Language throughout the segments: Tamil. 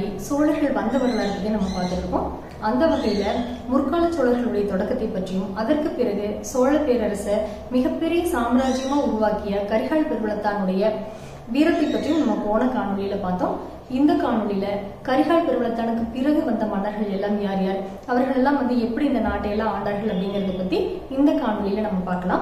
சோழர்கள் வந்த வரலாறு பற்றி நம்ம பார்த்துருக்கோம் அந்த வகையில முற்கால சோழர்களுடைய தொடக்கத்தை பற்றியும் அதற்கு பிறகு சோழ பேரரசர் மிகப்பெரிய சாம்ராஜ்யமா உருவாக்கிய கரிகால் பெருவளத்தானுடைய வீரத்தை பற்றியும் நம்ம போன காணொளியில பார்த்தோம் இந்த காணொளியில கரிகால் பெருவளத்தானுக்கு பிறகு வந்த மன்னர்கள் எல்லாம் யார் யார் அவர்கள் எல்லாம் வந்து எப்படி இந்த நாட்டை எல்லாம் ஆண்டார்கள் அப்படிங்கறத பத்தி இந்த காணொளியில நம்ம பார்க்கலாம்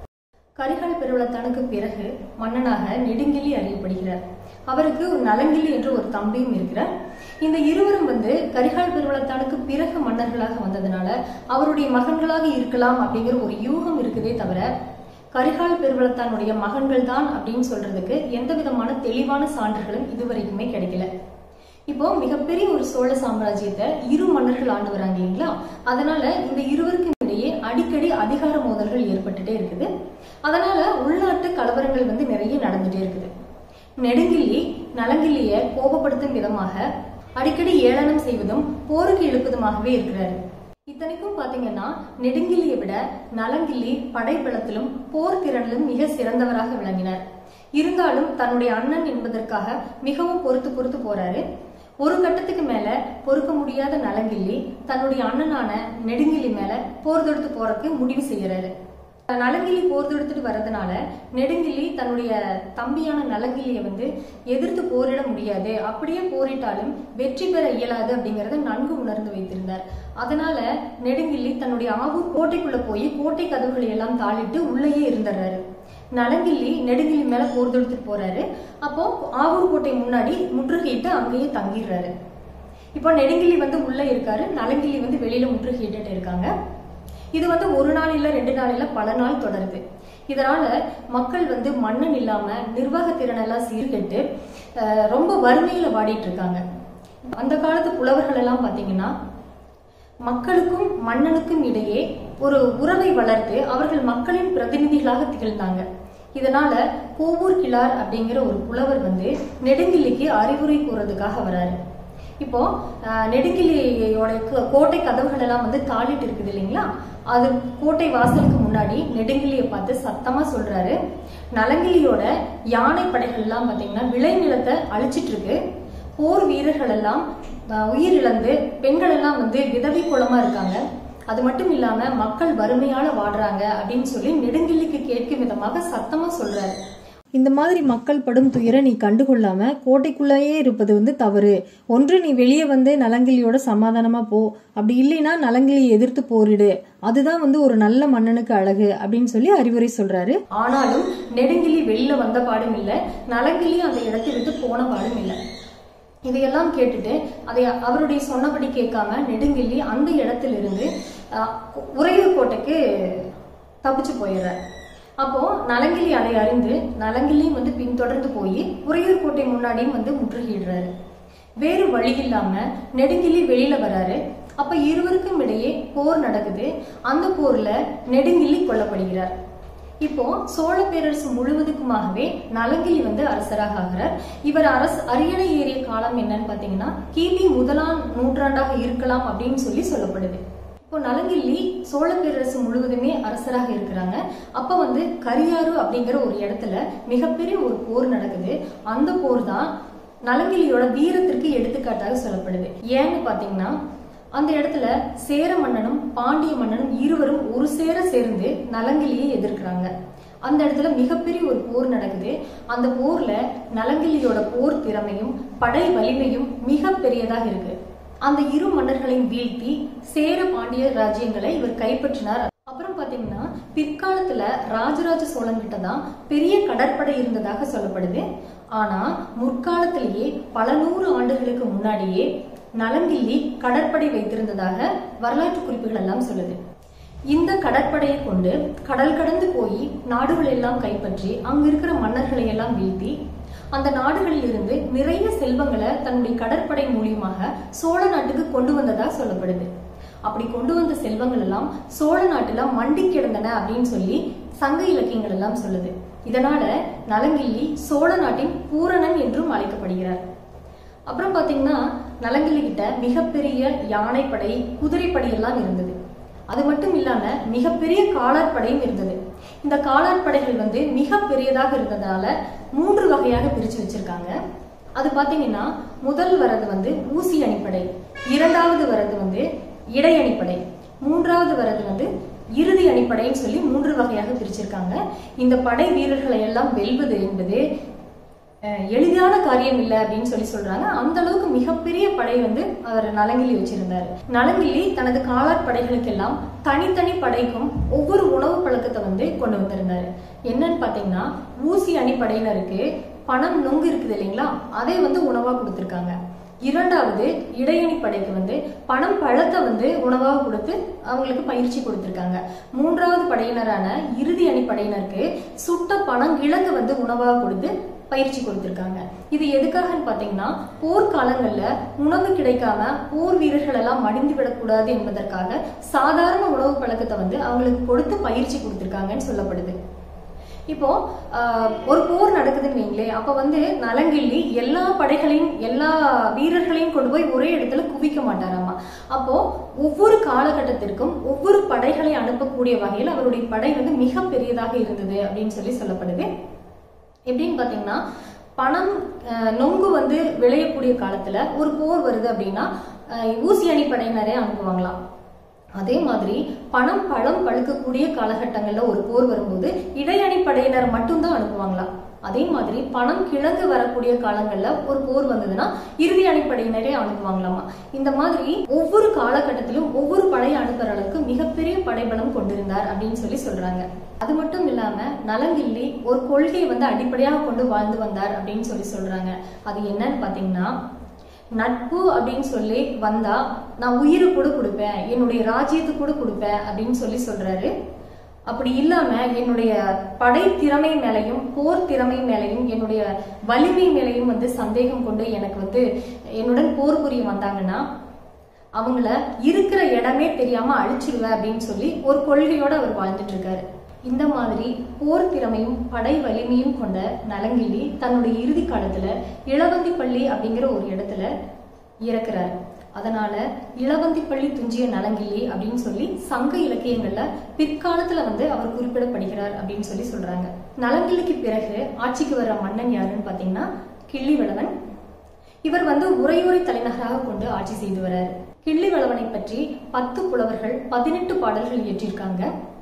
கரிகால் பெருவளத்தானுக்கு பிறகு மன்னனாக நெடுங்கிள்ளி அறியப்படுகிறார் அவருக்கு ஒரு நலங்கிள்ளி என்ற ஒரு தம்பியும் இருக்கிறார் இந்த இருவரும் வந்து கரிகால் பெருவளத்தானுக்கு பிறகு மன்னர்களாக வந்ததுனால அவருடைய மகன்களாக இருக்கலாம் அப்படிங்கிற ஒரு யூகம் இருக்குதே தவிர கரிகால் பெருவளத்தானுடைய மகன்கள் தான் அப்படின்னு சொல்றதுக்கு எந்த விதமான தெளிவான சான்றுகளும் இதுவரைக்குமே கிடைக்கல இப்போ மிகப்பெரிய ஒரு சோழ சாம்ராஜ்யத்தை இரு மன்னர்கள் ஆண்டு வராங்க இல்லைங்களா அதனால இந்த இருவருக்கும் இடையே அடிக்கடி அதிகார மோதல்கள் ஏற்பட்டுட்டே இருக்குது அதனால உள்நாட்டு கலவரங்கள் வந்து நிறைய நடந்துட்டே இருக்குது நெடுங்கிள்ளி நலங்கிள்ளிய கோபப்படுத்தும் விதமாக அடிக்கடி ஏளனம் செய்வதும் போருக்கு இழுப்பதுமாகவே இருக்கிறாரு இத்தனைக்கும் பாத்தீங்கன்னா நெடுங்கிள்ளியை விட நலங்கிள்ளி படைபலத்திலும் போர் திறனிலும் மிக சிறந்தவராக விளங்கினார் இருந்தாலும் தன்னுடைய அண்ணன் என்பதற்காக மிகவும் பொறுத்து பொறுத்து போறாரு ஒரு கட்டத்துக்கு மேல பொறுக்க முடியாத நலங்கிள்ளி தன்னுடைய அண்ணனான நெடுங்கிள்ளி மேல போர் தொடுத்து போறதுக்கு முடிவு செய்யறாரு நலங்கிள்ளி போர் தொடுத்துட்டு வர்றதுனால நெடுங்கிள்ளி தன்னுடைய தம்பியான நலங்கிள்ளியை வந்து எதிர்த்து போரிட முடியாது அப்படியே போரிட்டாலும் வெற்றி பெற இயலாது அப்படிங்கறத நன்கு உணர்ந்து வைத்திருந்தார் அதனால நெடுங்கிள்ளி தன்னுடைய ஆவூர் கோட்டைக்குள்ள போய் கோட்டை கதவுகளை எல்லாம் தாளிட்டு உள்ளேயே இருந்துடுறாரு நலங்கிள்ளி நெடுங்கிள்ளி மேல போர் தொடுத்துட்டு போறாரு அப்போ ஆவூர் கோட்டை முன்னாடி முற்றுகையிட்டு அங்கேயே தங்கிடுறாரு இப்போ நெடுங்கிள்ளி வந்து உள்ள இருக்காரு நலங்கிள்ளி வந்து வெளியில முற்றுகையிட்டு இருக்காங்க இது வந்து ஒரு நாள் இல்ல ரெண்டு நாள் இல்ல பல நாள் தொடருது இதனால மக்கள் வந்து மன்னன் இல்லாம நிர்வாக திறனெல்லாம் சீர்கெட்டு அஹ், ரொம்ப வறுமையில வாடிட்டு இருக்காங்க அந்த காலத்து புலவர்கள் எல்லாம் பாத்தீங்கன்னா மக்களுக்கும் மன்னனுக்கும் இடையே ஒரு உறவை வளர்த்து அவர்கள் மக்களின் பிரதிநிதிகளாக திகழ்ந்தாங்க இதனால கோவூர் கிளார் அப்படிங்கிற ஒரு புலவர் வந்து நெடுங்கிள்ளிக்கு அறிவுரை கூறதுக்காக வராரு இப்போ அஹ், நெடுங்கிள்ளியோட க- கோட்டை கதவுகள் எல்லாம் வந்து தாளிட்டு இருக்குது இல்லைங்களா அது கோட்டை வாசலுக்கு முன்னாடி நெடுங்கிள்ளியை பார்த்து சத்தமா சொல்றாரு நலங்கிள்ளியோட யானை படைகள் எல்லாம் பாத்தீங்கன்னா விளைநிலத்தை அழிச்சிட்டு இருக்கு போர் வீரர்கள் எல்லாம் அஹ், உயிரிழந்து பெண்கள் எல்லாம் வந்து விதவை குலமா இருக்காங்க அது மட்டும் இல்லாம மக்கள் வறுமையால வாடுறாங்க அப்படின்னு சொல்லி நெடுங்கிள்ளிக்கு கேட்கும் விதமாக சத்தமா சொல்றாரு இந்த மாதிரி மக்கள் படும் துயரை நீ கண்டுகொள்ளாம கோட்டைக்குள்ளேயே இருப்பது வந்து தவறு ஒன்று நீ வெளியே வந்து நலங்கிலியோட சமாதானமா போ அப்படி இல்லைன்னா நலங்கிலியை எதிர்த்து போரிடு அதுதான் வந்து ஒரு நல்ல மன்னனுக்கு அழகு அப்படின்னு சொல்லி அறிவுரை சொல்றாரு ஆனாலும் நெடுங்கிள்ளி வெளியில வந்த பாடும் இல்ல நலங்கிள்ளி அந்த இடத்தை விட்டு போன பாடும் இல்ல இதையெல்லாம் கேட்டுட்டு அதை அவருடைய சொன்னபடி கேட்காம நெடுங்கிள்ளி அந்த இடத்திலிருந்து அஹ், உறையூர் கோட்டைக்கு தப்பிச்சு போயிடுறார் அப்போ நலங்கிள்ளி அதை அறிந்து நலங்கிள்ளியும் வந்து பின்தொடர்ந்து போய் உறையூர் கோட்டை முன்னாடியும் வந்து முற்றுகையிடுறாரு வேறு வழி இல்லாம நெடுங்கிள்ளி வெளியில வராரு அப்ப இருவருக்கும் இடையே போர் நடக்குது அந்த போர்ல நெடுங்கிள்ளி கொல்லப்படுகிறார் இப்போ சோழ பேரரசு முழுவதுக்குமாகவே நலங்கிள்ளி வந்து அரசராக ஆகிறார் இவர் அரசு அரியணை ஏறிய காலம் என்னன்னு பாத்தீங்கன்னா கிபி முதலாம் நூற்றாண்டாக இருக்கலாம் அப்படின்னு சொல்லி சொல்லப்படுது இப்போ நலங்கிள்ளி சோழ பேரரசு முழுவதுமே அரசராக இருக்கிறாங்க அப்ப வந்து கரியாறு அப்படிங்கிற ஒரு இடத்துல மிகப்பெரிய ஒரு போர் நடக்குது அந்த போர் தான் நலங்கிள்ளியோட வீரத்திற்கு எடுத்துக்காட்டாக சொல்லப்படுது ஏன்னு பாத்தீங்கன்னா அந்த இடத்துல சேர மன்னனும் பாண்டிய மன்னனும் இருவரும் ஒரு சேர சேர்ந்து நலங்கிள்ளியை எதிர்க்கிறாங்க அந்த இடத்துல மிகப்பெரிய ஒரு போர் நடக்குது அந்த போர்ல நலங்கிள்ளியோட போர் திறமையும் படை வலிமையும் மிக பெரியதாக இருக்கு அந்த இரு மன்னர்களையும் வீழ்த்தி சேர பாண்டிய ராஜ்யங்களை இவர் கைப்பற்றினார் அப்புறம் பாத்தீங்கன்னா பிற்காலத்துல ராஜராஜ சோழன் கிட்ட தான் பெரிய கடற்படை இருந்ததாக சொல்லப்படுது ஆனா முற்காலத்திலேயே பல நூறு ஆண்டுகளுக்கு முன்னாடியே நலங்கிள்ளி கடற்படை வைத்திருந்ததாக வரலாற்று குறிப்புகள் எல்லாம் சொல்லுது இந்த கடற்படையை கொண்டு கடல் கடந்து போய் நாடுகள் எல்லாம் கைப்பற்றி அங்க இருக்கிற மன்னர்களை எல்லாம் வீழ்த்தி அந்த நாடுகளில் இருந்து நிறைய செல்வங்களை தன்னுடைய கடற்படை மூலியமாக சோழ நாட்டுக்கு கொண்டு வந்ததா சொல்லப்படுது அப்படி கொண்டு வந்த செல்வங்கள் எல்லாம் சோழ நாட்டுல மண்டி கிடந்தன அப்படின்னு சொல்லி சங்க இலக்கியங்கள் எல்லாம் சொல்லுது இதனால நலங்கிள்ளி சோழ நாட்டின் பூரணன் என்றும் அழைக்கப்படுகிறார் அப்புறம் பாத்தீங்கன்னா நலங்கிள்ளி கிட்ட மிகப்பெரிய யானைப்படை குதிரைப்படை எல்லாம் இருந்தது அது மட்டும் இல்லாம மிகப்பெரிய காலாட்படையும் இருந்தது இந்த காலாட்படைகள் வந்து மிக பெரியதாக இருந்ததால மூன்று வகையாக பிரிச்சு வச்சிருக்காங்க அது பாத்தீங்கன்னா முதல் வரது வந்து ஊசி அணிப்படை இரண்டாவது வரது வந்து இடை அணிப்படை மூன்றாவது வரது வந்து இறுதி அணிப்படைன்னு சொல்லி மூன்று வகையாக பிரிச்சிருக்காங்க இந்த படை வீரர்களை எல்லாம் வெல்வது என்பது அஹ், எளிதான காரியம் இல்லை அப்படின்னு சொல்லி சொல்றாங்க அந்த அளவுக்கு மிகப்பெரிய படை வந்து அவர் நலங்கிள்ளி வச்சிருந்தார் நலங்கிள்ளி தனது காலாட் படைகளுக்கெல்லாம் தனித்தனி படைக்கும் ஒவ்வொரு உணவு பழக்கத்தை வந்து கொண்டு வந்திருந்தாரு என்னன்னு பாத்தீங்கன்னா ஊசி அணிப்படையினருக்கு பணம் நொங்கு இருக்குது இல்லைங்களா அதை வந்து உணவா கொடுத்திருக்காங்க இரண்டாவது இடையணி படைக்கு வந்து பணம் பழத்தை வந்து உணவாக கொடுத்து அவங்களுக்கு பயிற்சி கொடுத்திருக்காங்க மூன்றாவது படையினரான இறுதி அணி படையினருக்கு சுட்ட பனங்கிழங்கு வந்து உணவாக கொடுத்து பயிற்சி கொடுத்திருக்காங்க இது எதுக்காகன்னு பாத்தீங்கன்னா போர்க்காலங்கள்ல உணவு கிடைக்காம போர் வீரர்கள் எல்லாம் மடிந்து விடக்கூடாது என்பதற்காக சாதாரண உணவு பழக்கத்தை வந்து அவங்களுக்கு கொடுத்து பயிற்சி கொடுத்திருக்காங்கன்னு சொல்லப்படுது இப்போ ஆஹ், ஒரு போர் நடக்குதுன்னு வைங்களே அப்ப வந்து நலங்கிள்ளி எல்லா படைகளையும் எல்லா வீரர்களையும் கொண்டு போய் ஒரே இடத்துல குவிக்க மாட்டாராமா அப்போ ஒவ்வொரு காலகட்டத்திற்கும் ஒவ்வொரு படைகளை அனுப்பக்கூடிய வகையில் அவருடைய படை வந்து மிக பெரியதாக இருந்தது அப்படின்னு சொல்லி சொல்லப்படுது எப்படின்னு பாத்தீங்கன்னா பணம் அஹ், நொங்கு வந்து விளையக்கூடிய காலத்துல ஒரு போர் வருது அப்படின்னா அஹ், ஊசி அணி படையினரே அனுப்புவாங்களாம் அதே மாதிரி பணம் பழம் பழுக்கக்கூடிய காலகட்டங்கள்ல ஒரு போர் வரும்போது இடையணி படையினர் மட்டும்தான் அனுப்புவாங்களாம் அதே மாதிரி பணம் கிழங்கு வரக்கூடிய காலங்கள்ல ஒரு போர் வந்ததுன்னா இறுதி அணிப்படையினரே அனுப்புவாங்களாமா இந்த மாதிரி ஒவ்வொரு காலகட்டத்திலும் ஒவ்வொரு படையை அனுப்புற அளவுக்கு மிகப்பெரிய படைபலம் கொண்டிருந்தார் அப்படின்னு சொல்லி சொல்றாங்க அது மட்டும் இல்லாம நலங்கிள்ளி ஒரு கொள்கையை வந்து அடிப்படையாக கொண்டு வாழ்ந்து வந்தார் அப்படின்னு சொல்லி சொல்றாங்க அது என்னன்னு பாத்தீங்கன்னா நட்பு அப்படின்னு சொல்லி வந்தா நான் உயிரை கூட கொடுப்பேன் என்னுடைய ராஜ்யத்தை கூட கொடுப்பேன் அப்படின்னு சொல்லி சொல்றாரு அப்படி இல்லாம என்னுடைய படை திறமை மேலையும் போர் திறமை மேலையும் என்னுடைய வலிமை மேலையும் வந்து சந்தேகம் கொண்டு எனக்கு வந்து என்னுடன் போர் புரிய வந்தாங்கன்னா அவங்கள இருக்கிற இடமே தெரியாம அழிச்சிடுவேன் அப்படின்னு சொல்லி ஒரு கொள்கையோட அவர் வாழ்ந்துட்டு இருக்காரு இந்த மாதிரி போர் திறமையும் படை வலிமையும் கொண்ட நலங்கிள்ளி தன்னுடைய இறுதி காலத்துல இளவந்திப்பள்ளி அப்படிங்கிற ஒரு இடத்துல இறக்குறாரு அதனால இளவந்திப்பள்ளி துஞ்சிய நலங்கிள்ளி அப்படின்னு சொல்லி சங்க இலக்கியங்கள்ல பிற்காலத்துல வந்து அவர் குறிப்பிடப்படுகிறார் அப்படின்னு சொல்லி சொல்றாங்க நலங்கிள்ளிக்கு பிறகு ஆட்சிக்கு வர்ற மன்னன் யாருன்னு பாத்தீங்கன்னா கிள்ளிவளவன் இவர் வந்து உரையுறை தலைநகராக கொண்டு ஆட்சி செய்து வர்றாரு கிள்ளிவளவனை பற்றி பத்து புலவர்கள் பதினெட்டு பாடல்கள் இயற்றியிருக்காங்க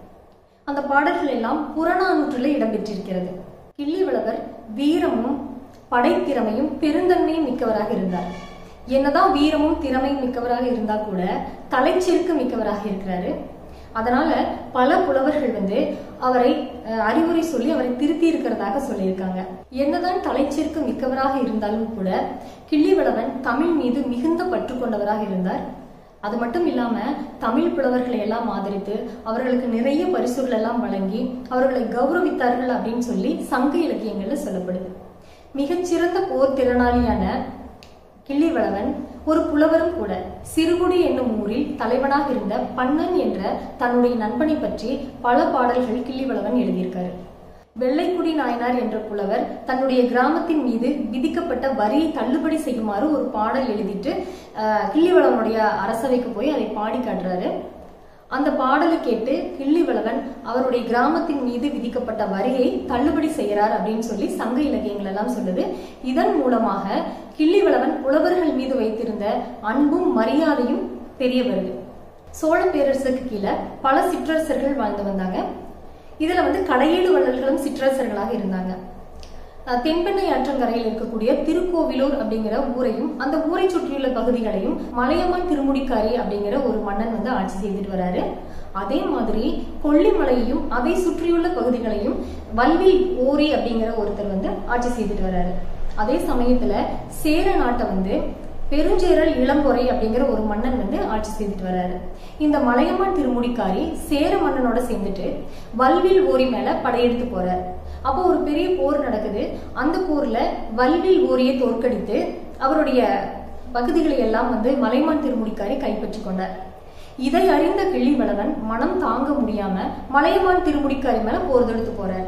அந்த பாடல்கள் எல்லாம் புறநானூற்றில் இடம்பெற்றிருக்கிறது கிள்ளிவளவர் வீரமும் படைத்திறமையும் பெருந்தன்மையும் மிக்கவராக இருந்தார் என்னதான் வீரமும் திறமையும் மிக்கவராக இருந்தா கூட தலைச்செருக்கு மிக்கவராக இருக்கிறாரு அதனால பல புலவர்கள் வந்து அவரை அஹ், அறிவுரை சொல்லி அவரை திருத்தி இருக்கிறதாக சொல்லியிருக்காங்க என்னதான் தலைச்செருக்கு மிக்கவராக இருந்தாலும் கூட கிள்ளிவளவன் தமிழ் மீது மிகுந்த பற்று கொண்டவராக இருந்தார் அது மட்டும் இல்லாம தமிழ் புலவர்களை எல்லாம் ஆதரித்து அவர்களுக்கு நிறைய பரிசுகள் எல்லாம் வழங்கி அவர்களை கௌரவித்தார்கள் அப்படின்னு சொல்லி சங்க இலக்கியங்கள்ல சொல்லப்படுது மிகச்சிறந்த போர் திறனாளியான கிள்ளிவளவன் ஒரு புலவரும் கூட சிறுகுடி என்னும் ஊரில் தலைவனாக இருந்த பன்னன் என்ற தன்னுடைய நண்பனை பற்றி பல பாடல்கள் கிள்ளிவளவன் எழுதியிருக்காரு வெள்ளைக்குடி நாயனார் என்ற புலவர் தன்னுடைய கிராமத்தின் மீது விதிக்கப்பட்ட வரியை தள்ளுபடி செய்யுமாறு ஒரு பாடல் எழுதிட்டு ஆஹ், கிள்ளிவளவனுடைய அரசவைக்கு போய் அதை பாடி காட்டுறாரு அந்த பாடலை கேட்டு கிள்ளிவளவன் அவருடைய கிராமத்தின் மீது விதிக்கப்பட்ட வரியை தள்ளுபடி செய்கிறார் அப்படின்னு சொல்லி சங்க இலக்கியங்கள் எல்லாம் சொல்லுது இதன் மூலமாக கிள்ளிவளவன் புலவர்கள் மீது வைத்திருந்த அன்பும் மரியாதையும் தெரிய வருது சோழ பேரரசுக்கு கீழே பல சிற்றரசர்கள் வாழ்ந்து வந்தாங்க இதுல வந்து கடையேழு வள்ளல்களும் சிற்றரசர்களாக இருந்தாங்க அஹ் தென்பெண்ணை ஆற்றங்கரையில் இருக்கக்கூடிய திருக்கோவிலூர் அப்படிங்கிற ஊரையும் அந்த ஊரை சுற்றியுள்ள பகுதிகளையும் மலையமான் திருமுடிக்காரி அப்படிங்கிற ஒரு மன்னன் வந்து ஆட்சி செய்துட்டு வராரு அதே மாதிரி கொல்லிமலையையும் அதை சுற்றியுள்ள பகுதிகளையும் வல்வில் ஓரி அப்படிங்கிற ஒருத்தர் வந்து ஆட்சி செய்துட்டு வராரு அதே சமயத்துல சேர நாட்டை வந்து பெருஞ்சேரல் இளம்பொறை அப்படிங்கிற ஒரு மன்னன் வந்து ஆட்சி செய்துட்டு வராரு இந்த மலையமான் திருமுடிக்காரி சேர மன்னனோட சேர்ந்துட்டு வல்வில் ஓரி மேல படையெடுத்து போறார் அப்போ ஒரு பெரிய போர் நடக்குது அந்த போர்ல வல்வில் ஓரியை தோற்கடித்து அவருடைய பகுதிகளை எல்லாம் வந்து மலைமான் திருமுடிக்காரி கைப்பற்றி கொண்டார் இதை அறிந்த கிள்ளிவளவன் மனம் தாங்க முடியாம மலையமான் திருமுடிக்காரி மேல போர் தொடுத்து போறார்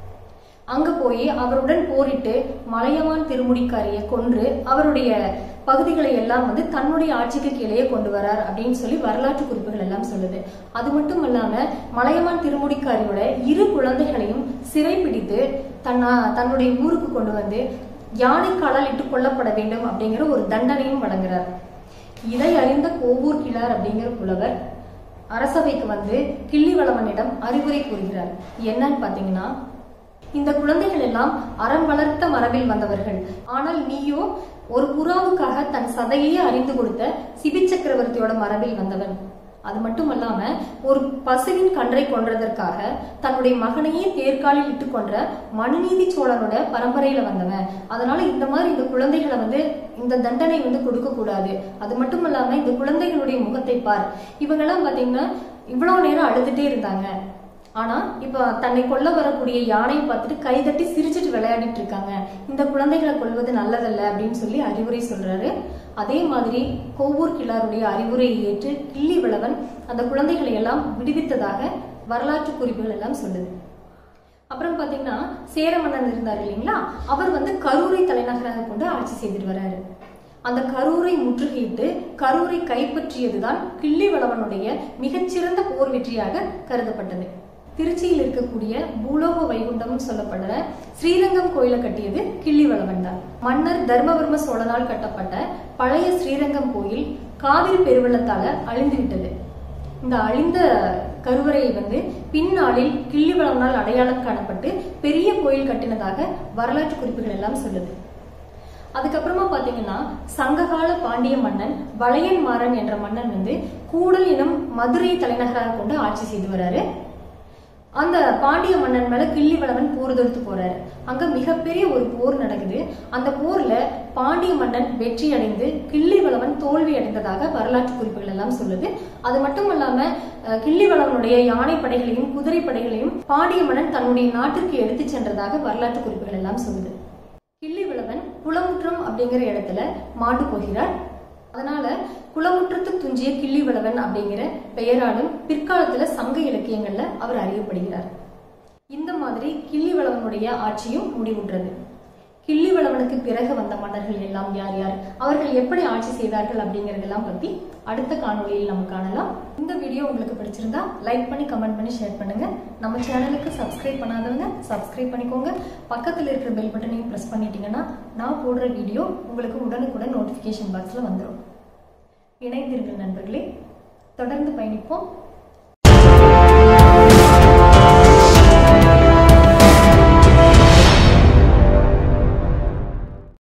அங்க போய் அவருடன் போரிட்டு மலையமான் திருமுடிக்காரியை கொன்று அவருடைய பகுதிகளை எல்லாம் வந்து தன்னுடைய ஆட்சிக்கு கீழே கொண்டு வரார் அப்படின்னு சொல்லி வரலாற்று குறிப்புகள் எல்லாம் சொல்லுது அது மட்டும் இல்லாம மலையமான் திருமுடிக்காரியோட இரு குழந்தைகளையும் சிறைப்பிடித்து தன்னா தன்னுடைய ஊருக்கு கொண்டு வந்து யானை காலால் இட்டுக் கொல்லப்பட வேண்டும் அப்படிங்கிற ஒரு தண்டனையும் வழங்குறார் இதை அறிந்த கோவூர் கிழார் அப்படிங்கிற புலவர் அரசவைக்கு வந்து கிள்ளிவளவனிடம் அறிவுரை கூறுகிறார் என்னன்னு பாத்தீங்கன்னா இந்த குழந்தைகள் எல்லாம் அறம் வளர்த்த மரபில் வந்தவர்கள் ஆனால் நீயோ ஒரு புறாவுக்காக தன் சதையே அறிந்து கொடுத்த சிபி சக்கரவர்த்தியோட மரபில் வந்தவன் அது மட்டுமல்லாம ஒரு பசுவின் கன்றை கொன்றதற்காக தன்னுடைய மகனையே தேர்காலில் இட்டு கொன்ற மனுநீதி சோழனோட பரம்பரையில வந்தவன் அதனால இந்த மாதிரி இந்த குழந்தைகளை வந்து இந்த தண்டனை வந்து கொடுக்க கூடாது அது மட்டும் இல்லாம இந்த குழந்தைகளுடைய முகத்தை பார் இவங்கெல்லாம் பாத்தீங்கன்னா இவ்வளவு நேரம் அழுதுட்டே இருந்தாங்க ஆனா இப்ப தன்னை கொல்ல வரக்கூடிய யானையை பார்த்துட்டு கைதட்டி சிரிச்சிட்டு விளையாடிட்டு இருக்காங்க இந்த குழந்தைகளை கொல்வது நல்லதல்ல அப்படின்னு சொல்லி அறிவுரை சொல்றாரு அதே மாதிரி கோவூர் கிழாருடைய அறிவுரையை ஏற்று கிள்ளி விளவன் அந்த குழந்தைகளை எல்லாம் விடுவித்ததாக வரலாற்று குறிப்புகள் எல்லாம் சொல்லுது அப்புறம் பாத்தீங்கன்னா சேர மன்னன் இருந்தார் இல்லைங்களா அவர் வந்து கரூரை தலைநகராக கொண்டு ஆட்சி செய்துட்டு வராரு அந்த கரூரை முற்றுகையிட்டு கரூரை கைப்பற்றியதுதான் கிள்ளிவளவனுடைய மிகச்சிறந்த போர் வெற்றியாக கருதப்பட்டது திருச்சியில் இருக்கக்கூடிய பூலோக வைகுண்டம் சொல்லப்படுற ஸ்ரீரங்கம் கோயிலை கட்டியது கிள்ளிவளவன் தான் மன்னர் தர்மவர்ம சோழனால் கட்டப்பட்ட பழைய ஸ்ரீரங்கம் கோயில் காவிரி பெருவெள்ளத்தால அழிந்து விட்டது இந்த அழிந்த கருவறையை வந்து பின்னாளில் கிள்ளிவளவனால் அடையாளம் காணப்பட்டு பெரிய கோயில் கட்டினதாக வரலாற்று குறிப்புகள் எல்லாம் சொல்லுது அதுக்கப்புறமா பாத்தீங்கன்னா சங்ககால பாண்டிய மன்னன் வளையன் மாறன் என்ற மன்னன் வந்து கூடல் எனும் மதுரை தலைநகராக கொண்டு ஆட்சி செய்து வராரு அந்த பாண்டிய மன்னன் மேல கிள்ளிவளவன் போர் தொடுத்து போறாரு அங்க மிகப்பெரிய ஒரு போர் நடக்குது அந்த போர்ல பாண்டிய மன்னன் வெற்றி அடைந்து கிள்ளிவளவன் தோல்வி அடைந்ததாக வரலாற்று குறிப்புகள் எல்லாம் சொல்லுது அது மட்டும் இல்லாம அஹ், கிள்ளிவளவனுடைய யானை படைகளையும் குதிரை படைகளையும் பாண்டிய மன்னன் தன்னுடைய நாட்டிற்கு எடுத்துச் சென்றதாக வரலாற்று குறிப்புகள் எல்லாம் சொல்லுது கிள்ளிவிளவன் குளமுற்றம் அப்படிங்கிற இடத்துல மாண்டு போகிறார் அதனால குளமுற்றத்து துஞ்சிய கிள்ளிவிளவன் அப்படிங்கிற பெயராலும் பிற்காலத்துல சங்க இலக்கியங்கள்ல அவர் அறியப்படுகிறார் இந்த மாதிரி கிள்ளிவளவனுடைய ஆட்சியும் முடிவுற்றது கிள்ளிவளவனுக்கு பிறகு வந்த மன்னர்கள் எல்லாம் யார் யார் அவர்கள் எப்படி ஆட்சி செய்தார்கள் அப்படிங்கறதெல்லாம் பத்தி அடுத்த காணொளியில் நம்ம காணலாம் இந்த வீடியோ உங்களுக்கு பிடிச்சிருந்தா லைக் பண்ணி கமெண்ட் பண்ணி ஷேர் பண்ணுங்க நம்ம சேனலுக்கு சப்ஸ்கிரைப் பண்ணாதவங்க சப்ஸ்கிரைப் பண்ணிக்கோங்க பக்கத்தில் இருக்கிற பெல் பட்டனையும் பிரஸ் பண்ணிட்டீங்கன்னா நான் போடுற வீடியோ உங்களுக்கு உடனுக்குடன் நோட்டிஃபிகேஷன் பாக்ஸ்ல வந்துடும் இணைந்திருங்கள் நண்பர்களே தொடர்ந்து பயணிப்போம்